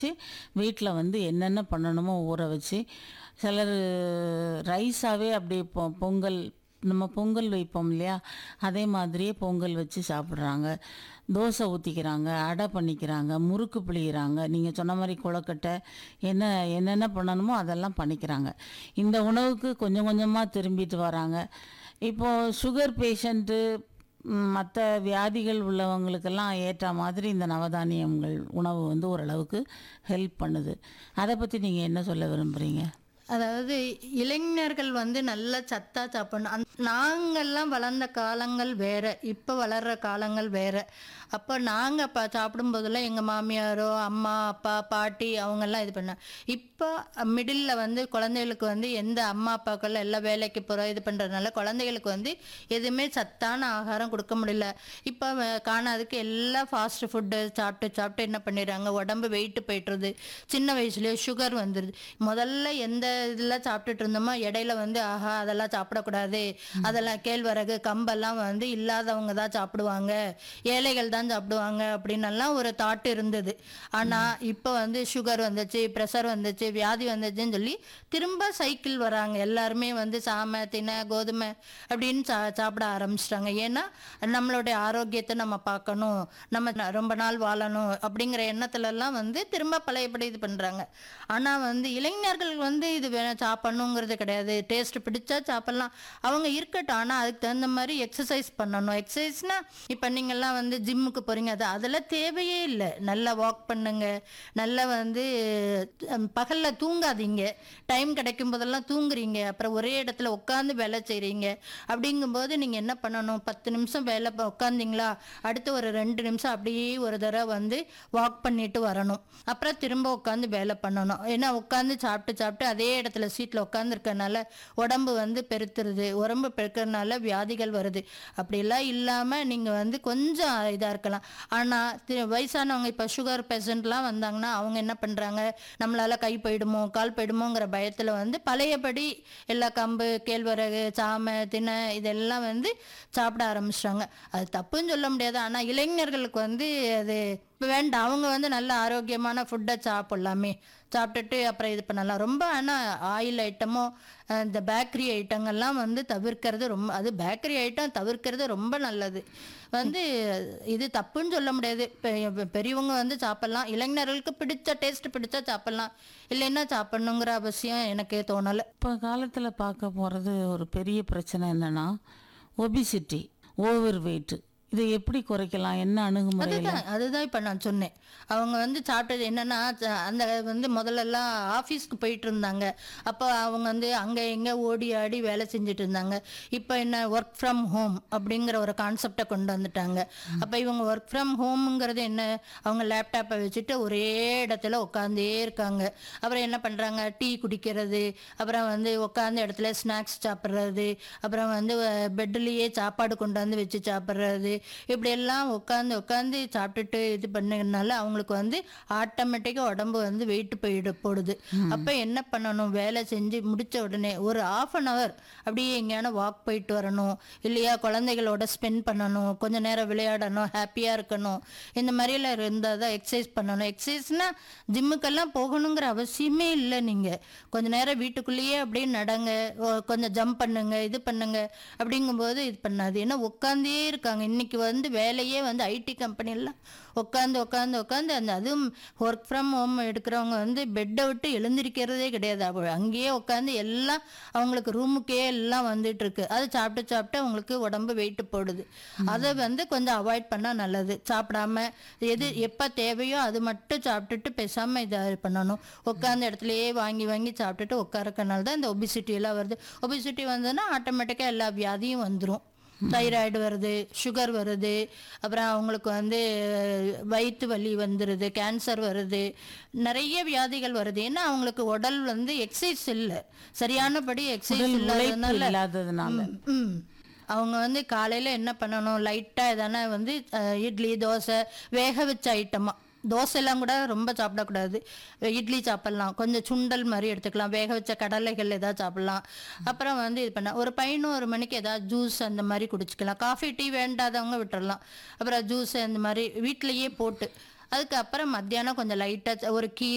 வீட்டில் வந்து என்னென்ன பண்ணணுமோ ஊற வச்சு சிலர் ரைஸாகவே அப்படியே பொ பொங்கல் நம்ம பொங்கல் வைப்போம் இல்லையா அதே மாதிரியே பொங்கல் வச்சு சாப்பிட்றாங்க தோசை ஊற்றிக்கிறாங்க அடை பண்ணிக்கிறாங்க முறுக்கு பிழிகிறாங்க நீங்கள் சொன்ன மாதிரி கொழுக்கட்டை என்ன என்னென்ன பண்ணணுமோ அதெல்லாம் பண்ணிக்கிறாங்க இந்த உணவுக்கு கொஞ்சம் கொஞ்சமாக திரும்பிட்டு வராங்க இப்போது சுகர் பேஷண்ட்டு மற்ற வியாதிகள் உள்ளவங்களுக்கெல்லாம் ஏற்ற மாதிரி இந்த நவதானியங்கள் உணவு வந்து ஓரளவுக்கு ஹெல்ப் பண்ணுது அதை பற்றி நீங்கள் என்ன சொல்ல விரும்புகிறீங்க அதாவது இளைஞர்கள் வந்து நல்ல சத்தா சாப்பிடணும் அந் நாங்கள்லாம் வளர்ந்த காலங்கள் வேற இப்போ வளர்ற காலங்கள் வேற அப்போ நாங்கள் அப்போ சாப்பிடும்போதெல்லாம் எங்கள் மாமியாரோ அம்மா அப்பா பாட்டி அவங்கெல்லாம் இது பண்ணாங்க இப்போ மிடில் வந்து குழந்தைகளுக்கு வந்து எந்த அம்மா அப்பாக்கள் எல்லாம் வேலைக்கு போகிறோம் இது பண்ணுறதுனால குழந்தைகளுக்கு வந்து எதுவுமே சத்தான ஆகாரம் கொடுக்க முடியல இப்போ காணாதுக்கு எல்லாம் ஃபாஸ்ட் ஃபுட்டு சாப்பிட்டு சாப்பிட்டு என்ன பண்ணிடுறாங்க உடம்பு வெயிட்டு போயிட்டுருது சின்ன வயசுலேயே சுகர் வந்துடுது முதல்ல எந்த இதெல்லாம் சாப்பிட்டுட்டு இருந்தோமோ இடையில வந்து ஆஹா அதெல்லாம் சாப்பிடக்கூடாது அதெல்லாம் கேழ்வரகு கம்பெல்லாம் வந்து இல்லாதவங்க தான் சாப்பிடுவாங்க ஏழைகள் தான் சாப்பிடுவாங்க அப்படின்னெல்லாம் ஒரு தாட் இருந்தது ஆனால் இப்போ வந்து சுகர் வந்துச்சு ப்ரெஷர் வந்துச்சு வியாதி வந்துச்சுன்னு சொல்லி திரும்ப சைக்கிள் வராங்க எல்லாருமே வந்து சாமை தினை கோதுமை அப்படின்னு சா சாப்பிட ஆரம்பிச்சிட்டாங்க ஏன்னா நம்மளுடைய ஆரோக்கியத்தை நம்ம பார்க்கணும் நம்ம ந- ரொம்ப நாள் வாழணும் அப்படிங்கிற எண்ணத்துலலாம் வந்து திரும்ப பழையபடி இது பண்ணுறாங்க ஆனால் வந்து இளைஞர்கள் வந்து இது வேணும் சாப்பிடணுங்கிறது கிடையாது டேஸ்ட் பிடிச்சா சாப்பிட்லாம் அவங்க இருக்கட்டும் ஆனால் அதுக்கு தகுந்த மாதிரி எக்ஸசைஸ் பண்ணணும் எக்ஸசைஸ்னா இப்போ நீங்கள்லாம் வந்து ஜிம்முக்கு போகிறீங்க அது அதெல்லாம் தேவையே இல்லை நல்லா வாக் பண்ணுங்க நல்லா வந்து பகலில் தூங்காதீங்க டைம் கிடைக்கும் போதெல்லாம் தூங்குறீங்க அப்புறம் ஒரே இடத்துல உட்காந்து வேலை செய்கிறீங்க அப்படிங்கும்போது நீங்கள் என்ன பண்ணணும் பத்து நிமிஷம் வேலை ப- உட்காந்தீங்களா அடுத்து ஒரு ரெண்டு நிமிஷம் அப்படியே ஒரு தடவை வந்து வாக் பண்ணிட்டு வரணும் அப்புறம் திரும்ப உட்காந்து வேலை பண்ணணும் ஏன்னா உட்காந்து சாப்பிட்டு சாப்பிட்டு அதே இடத்துல சீட்டில் உட்காந்துருக்கனால உடம்பு வந்து பெருத்துருது உடம்பு பெருக்கிறதுனால வியாதிகள் வருது அப்படிலாம் இல்லாமல் நீங்கள் வந்து கொஞ்சம் இதாக இருக்கலாம் ஆனால் வயசானவங்க இப்போ சுகர் பேஷண்ட்லாம் வந்தாங்கன்னா அவங்க என்ன பண்ணுறாங்க நம்மளால கை போயிடுமோ கால் போயிடுமோங்கிற பயத்தில் வந்து பழையபடி எல்லா கம்பு கேழ்வரகு சாமை தினை இதெல்லாம் வந்து சாப்பிட ஆரம்பிச்சிட்டாங்க அது தப்புன்னு சொல்ல முடியாது ஆனால் இளைஞர்களுக்கு வந்து அது வேண்டாம் அவங்க வந்து நல்ல ஆரோக்கியமான ஃபுட்டை சாப்பிட்லாமே சாப்பிட்டுட்டு அப்புறம் இது பண்ணலாம் ரொம்ப ஆனால் ஆயில் ஐட்டமோ அஹ், இந்த பேக்கரி ஐட்டங்கள்லாம் வந்து தவிர்க்கிறது ரொம்ப அது பேக்கரி ஐட்டம் தவிர்க்கிறது ரொம்ப நல்லது வந்து இது தப்புன்னு சொல்ல முடியாது பெ- பெரியவங்க வந்து சாப்பிட்லாம் இளைஞர்களுக்கு பிடிச்ச டேஸ்ட் பிடிச்சா சாப்பிட்லாம் இல்லைன்னா சாப்பிடணுங்கிற அவசியம் எனக்கு தோணலை இப்போ காலத்தில் பார்க்க போகிறது ஒரு பெரிய பிரச்சனை என்னன்னா ஒபிசிட்டி ஓவர் வெயிட் இதை எப்படி குறைக்கலாம் என்ன அணுகுமுறையில் அதுதான் அதுதான் இப்போ நான் சொன்னேன் அவங்க வந்து சாப்பிட்டது என்னன்னா ச- அந்த வந்து முதல்லலாம் ஆஃபீஸ்க்கு போயிட்டு இருந்தாங்க அப்போ அவங்க வந்து அங்கே எங்கே ஓடி ஆடி வேலை செஞ்சுட்டு இருந்தாங்க இப்போ என்ன ஒர்க் ஃப்ரம் ஹோம் அப்படிங்கிற ஒரு கான்செப்டை கொண்டு வந்துட்டாங்க அப்போ இவங்க ஒர்க் ஃப்ரம் ஹோம்ங்கிறது என்ன அவங்க லேப்டாப்பை வச்சுட்டு ஒரே இடத்துல உட்காந்தே இருக்காங்க அப்புறம் என்ன பண்ணுறாங்க டீ குடிக்கிறது அப்புறம் வந்து உட்காந்த இடத்துல ஸ்நாக்ஸ் சாப்பிட்றது அப்புறம் வந்து பெட்லேயே சாப்பாடு கொண்டு வந்து வச்சு சாப்பிட்றது இப்படி எல்லாம் உட்காந்து உட்காந்து சாப்பிட்டுட்டு இது பண்ணதுனால அவங்களுக்கு வந்து ஆட்டோமேட்டிக்காக உடம்பு வந்து வெயிட் போயிடு போடுது அப்போ என்ன பண்ணணும் வேலை செஞ்சு முடிச்ச உடனே ஒரு ஆஃப் அன் ஹவர் அப்படியே எங்கேயான வாக் போயிட்டு வரணும் இல்லையா குழந்தைகளோட ஸ்பெண்ட் பண்ணணும் கொஞ்ச நேரம் விளையாடணும் ஹாப்பியாக இருக்கணும் இந்த மாதிரியெல்லாம் இருந்தால் தான் எக்ஸசைஸ் பண்ணணும் எக்ஸசைஸ்னால் ஜிம்முக்கெல்லாம் போகணுங்கிற அவசியமே இல்லை நீங்கள் கொஞ்ச நேரம் வீட்டுக்குள்ளேயே அப்படியே நடங்க ஓ, கொஞ்சம் ஜம்ப் பண்ணுங்க இது பண்ணுங்க அப்படிங்கும்போது இது பண்ணாது ஏன்னா உட்காந்தே இருக்காங்க இன்னைக்கு வந்து வேலையே வந்து ஐடி கம்பெனிலாம் உட்காந்து உட்காந்து உட்காந்து அந்த அதுவும் ஒர்க் ஃப்ரம் ஹோம் எடுக்கிறவங்க வந்து பெட்டை விட்டு எழுந்திருக்கிறதே கிடையாது அப்ப அங்கேயே உட்காந்து எல்லாம் அவங்களுக்கு ரூமுக்கே எல்லாம் வந்துட்டு இருக்கு அது சாப்பிட்டு சாப்பிட்டு அவங்களுக்கு உடம்பு வெயிட் போடுது அதை வந்து கொஞ்சம் அவாய்ட் பண்ணால் நல்லது சாப்பிடாம எது எப்போ தேவையோ அது மட்டும் சாப்பிட்டுட்டு பேசாமல் இதை பண்ணணும் உட்காந்த இடத்துலயே வாங்கி வாங்கி சாப்பிட்டுட்டு உட்காரக்கனால தான் இந்த ஒபிசிட்டி எல்லாம் வருது ஒபிசிட்டி வந்ததுன்னா ஆட்டோமேட்டிக்காக எல்லா வியாதியும் வந்துடும் தைராய்டு வருது சுகர் வருது அப்புறம் அவங்களுக்கு வந்து வயிற்று வலி வந்துடுது கேன்சர் வருது நிறைய வியாதிகள் வருது ஏன்னா அவங்களுக்கு உடல் வந்து எக்ஸசைஸ் இல்லை சரியானபடி எக்ஸசைஸ் உடல் உழைப்பு இல்லாததுனால இல்லாததுனால ம் அவங்க வந்து காலையில் என்ன பண்ணணும் லைட்டாக எதனா வந்து அஹ், இட்லி தோசை வேக வச்ச ஐட்டமாக தோசைலாம் கூட ரொம்ப சாப்பிடக்கூடாது இட்லி சாப்பிட்லாம் கொஞ்சம் சுண்டல் மாதிரி எடுத்துக்கலாம் வேக வச்ச கடலைகள் ஏதாவது சாப்பிட்லாம் அப்புறம் வந்து இது பண்ண ஒரு பதினோரு மணிக்கு ஏதாவது ஜூஸ் அந்த மாதிரி குடிச்சிக்கலாம் காஃபி டீ வேண்டாதவங்க விட்டுறலாம் அப்புறம் ஜூஸ் அந்த மாதிரி வீட்டிலையே போட்டு அதுக்கப்புறம் மத்தியானம் கொஞ்சம் லைட்டாக ஒரு கீரை